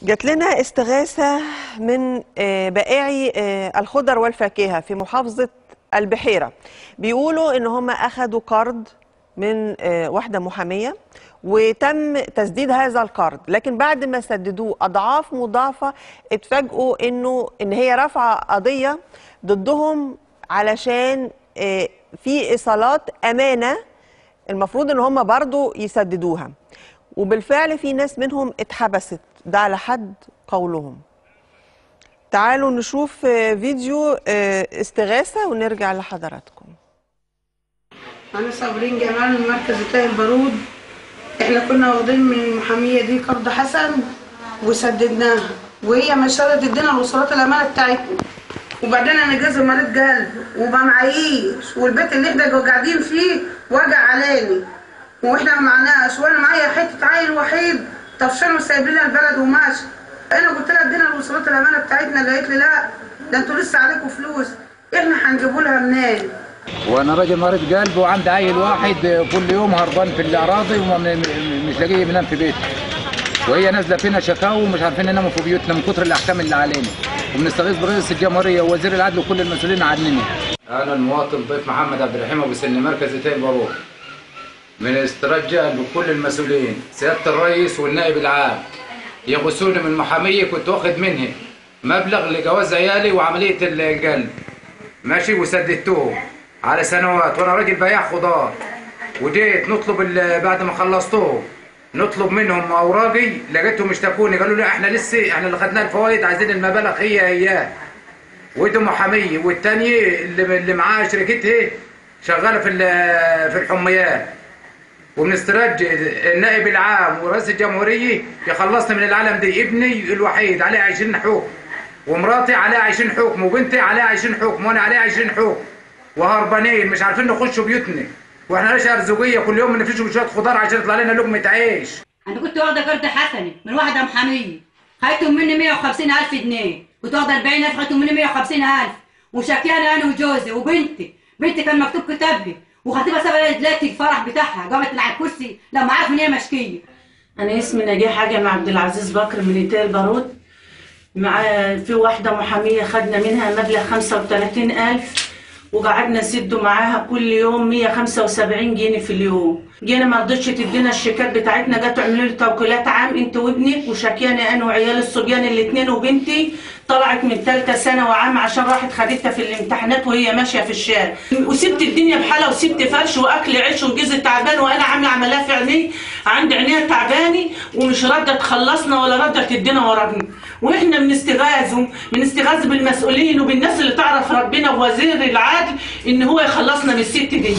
جات لنا استغاثة من آه، بائعي آه، الخضر والفاكهة في محافظة البحيرة بيقولوا إن هم أخدوا قرض من آه، واحدة محامية وتم تسديد هذا القرض لكن بعد ما سددوه أضعاف مضاعفة اتفاجئوا إنه إن هي رافعة قضية ضدهم علشان آه، في إيصالات أمانة المفروض إن هم برضو يسددوها وبالفعل في ناس منهم اتحبست ده على حد قولهم تعالوا نشوف آه، فيديو آه، استغاثة ونرجع لحضراتكم أنا صابرين جمال من مركز بتاع البارود إحنا كنا واخدين من المحامية دي قرض حسن وسددناها وهي ما اشترت ادينا الوصولات الأمانة بتاعتنا وبعدين أنا جوزي مريض قلب وما معيش والبيت اللي إحنا قاعدين فيه وجع علينا وإحنا ما معناش وأنا معايا حتة عيل وحيد طفشان وسايبين لنا البلد وماشي أنا قلت لها ادينا الوصولات الأمانة بتاعتنا قالت لي لا ده أنتوا لسه عليكم فلوس إحنا هنجيبوا لها منين؟ وانا راجل مريض قلب وعندي عيل واحد كل يوم هربان في الاراضي ومش لاقيه ينام في بيته وهي نازله فينا شكاوى ومش عارفين ننام في بيوتنا من كتر الاحكام اللي علينا وبنستغيث برئيس الجمهوريه ووزير العدل وكل المسؤولين عننا انا المواطن ضيف محمد عبد الرحيم ابو سن مركز تاي بارون من استرجع بكل المسؤولين سياده الرئيس والنائب العام يغسوني من محاميه كنت واخد منها مبلغ لجواز عيالي وعمليه القلب ماشي وسددتهم على سنوات وانا راجل بياع خضار وجيت نطلب ال- بعد ما خلصتهم نطلب منهم اوراقي لقيتهم اشتكوني قالوا لي احنا لسه احنا اللي خدنا الفوائد عايزين المبالغ هي هي وده محاميه والتانية اللي اللي معاها شركتها شغاله في ال- في الحميات وبنسترجع النائب العام ورئيس الجمهوريه يخلصني من العالم دي ابني الوحيد عليه 20 حكم ومراتي عليها 20 حكم وبنتي عليها 20 حكم وانا عليها 20 حكم وهربانين مش عارفين نخشوا بيوتنا واحنا ليش ارزقيه كل يوم بنفرشوا شويه خضار عشان يطلع لنا لقمه عيش انا كنت واخده قرض حسني من واحده محاميه خدتهم مني 150 الف جنيه كنت واخده 40 الف خدتهم مني 150 الف وشكياني انا وجوزي وبنتي بنتي كان مكتوب كتاب لي وخطيبها سابها دلوقتي الفرح بتاعها قامت على الكرسي لما عرفوا ان هي مشكيه أنا اسمي نجاة حاجة عبد العزيز بكر من إيتال بارود مع في واحدة محامية خدنا منها مبلغ خمسة وتلاتين ألف وقعدنا نسده معاها كل يوم مية خمسة وسبعين جنيه في اليوم جينا ما رضتش تدينا الشيكات بتاعتنا جت تعملوا لي توكيلات عام انت وابنك وشكياني انا وعيال الصبيان الاتنين وبنتي طلعت من تالتة سنة وعام عشان راحت خدتها في الامتحانات وهي ماشية في الشارع وسبت الدنيا بحالها وسبت فرش واكل عيش وجوزي تعبان وانا عاملة عملية في عينيه عندي عينيها تعباني ومش راضية تخلصنا ولا راضية تدينا ورقنا واحنا بنستغاثوا بنستغاث بالمسؤولين وبالناس اللي تعرف ربنا ووزير العدل ان هو يخلصنا من الست دي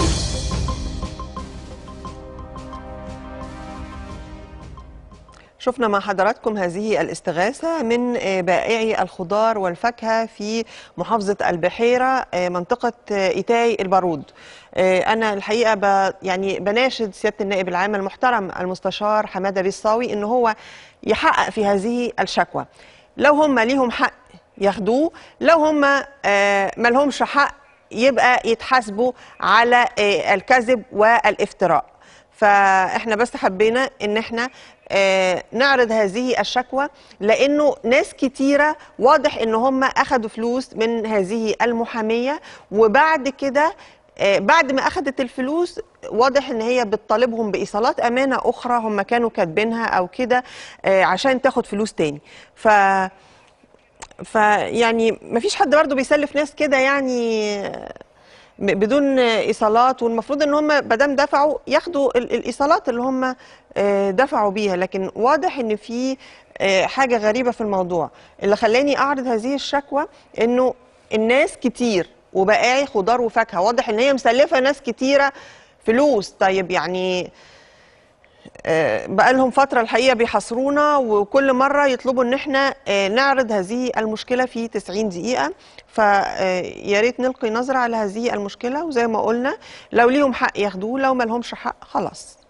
شفنا مع حضراتكم هذه الاستغاثة من آه، بائعي الخضار والفاكهة في محافظة البحيرة آه، منطقة آه، إيتاي البارود آه، أنا الحقيقة ب يعني بناشد سيادة النائب العام المحترم المستشار حمادة بيصاوي إن هو يحقق في هذه الشكوى لو هم ليهم حق ياخدوه لو هم آه، ما لهمش حق يبقى يتحاسبوا على آه، الكذب والافتراء فاحنا بس حبينا ان احنا آه نعرض هذه الشكوى لانه ناس كتيره واضح ان هم اخذوا فلوس من هذه المحاميه وبعد كده آه بعد ما اخذت الفلوس واضح ان هي بتطالبهم بايصالات امانه اخرى هم كانوا كاتبينها او كده آه عشان تاخد فلوس تاني ف فيعني مفيش حد برضه بيسلف ناس كده يعني م- بدون ايصالات والمفروض ان هم ما دام دفعوا ياخدوا ال- الايصالات اللي هم آه، دفعوا بيها لكن واضح ان في آه، حاجه غريبه في الموضوع اللي خلاني اعرض هذه الشكوى انه الناس كتير وبائعي خضار وفاكهه واضح ان هي مسلفه ناس كتيره فلوس طيب يعني آه، بقالهم فترة الحقيقة بيحاصرونا وكل مرة يطلبوا ان احنا آه، نعرض هذه المشكلة في 90 دقيقة فيا ريت نلقي نظرة على هذه المشكلة وزي ما قلنا لو ليهم حق ياخدوه لو ما لهمش حق خلاص